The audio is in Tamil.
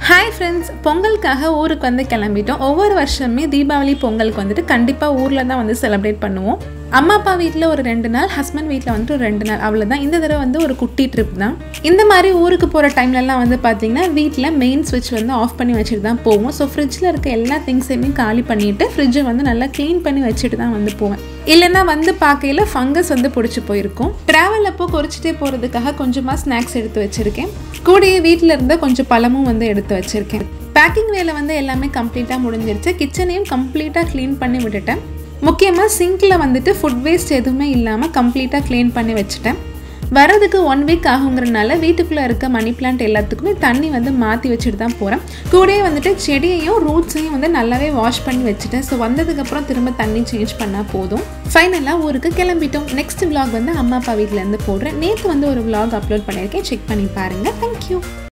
ஹாய் ஃப்ரெண்ட்ஸ் பொங்கலுக்காக ஊருக்கு வந்து கிளம்பிட்டோம் ஒவ்வொரு வருஷமே தீபாவளி பொங்கலுக்கு வந்துட்டு கண்டிப்பாக ஊரில் தான் வந்து செலிப்ரேட் பண்ணுவோம் அம்மா அப்பா வீட்டில் ஒரு ரெண்டு நாள் ஹஸ்பண்ட் வீட்டில் வந்துட்டு ஒரு ரெண்டு நாள் அவ்வளோதான் இந்த தடவை வந்து ஒரு குட்டி ட்ரிப் தான் இந்த மாதிரி ஊருக்கு போகிற டைம்லலாம் வந்து பார்த்தீங்கன்னா வீட்டில் மெயின் ஸ்விட்ச் வந்து ஆஃப் பண்ணி வச்சுட்டு தான் போவோம் ஸோ ஃப்ரிட்ஜில் இருக்க எல்லா திங்ஸையுமே காலி பண்ணிவிட்டு ஃப்ரிட்ஜை வந்து நல்லா க்ளீன் பண்ணி வச்சுட்டு தான் வந்து போவேன் இல்லைன்னா வந்து பார்க்கையில் ஃபங்கஸ் வந்து பிடிச்சி போயிருக்கும் ட்ராவல் அப்போ குறிச்சிட்டே போகிறதுக்காக கொஞ்சமாக ஸ்நாக்ஸ் எடுத்து வச்சுருக்கேன் கூடயே வீட்டில் இருந்த கொஞ்சம் பழமும் வந்து எடுத்து வச்சுருக்கேன் பேக்கிங் வேலை வந்து எல்லாமே கம்ப்ளீட்டாக முடிஞ்சிருச்சு கிச்சனையும் கம்ப்ளீட்டாக க்ளீன் பண்ணி விட்டுட்டேன் முக்கியமாக சிங்கில் வந்துட்டு ஃபுட் வேஸ்ட் எதுவுமே இல்லாமல் கம்ப்ளீட்டாக க்ளீன் பண்ணி வச்சுட்டேன் வரதுக்கு ஒன் வீக் ஆகுங்கிறனால வீட்டுக்குள்ளே இருக்க மணி பிளான்ட் எல்லாத்துக்குமே தண்ணி வந்து மாற்றி வச்சுட்டு தான் போகிறேன் கூடயே வந்துட்டு செடியையும் ரூட்ஸையும் வந்து நல்லாவே வாஷ் பண்ணி வச்சுட்டேன் ஸோ வந்ததுக்கப்புறம் திரும்ப தண்ணி சேஞ்ச் பண்ணால் போதும் ஃபைனலாக ஊருக்கு கிளம்பிட்டோம் நெக்ஸ்ட் vlog வந்து அம்மா அப்பா வீட்டிலேருந்து போடுறேன் நேற்று வந்து ஒரு vlog அப்லோட் பண்ணியிருக்கேன் செக் பண்ணி பாருங்கள் தேங்க்யூ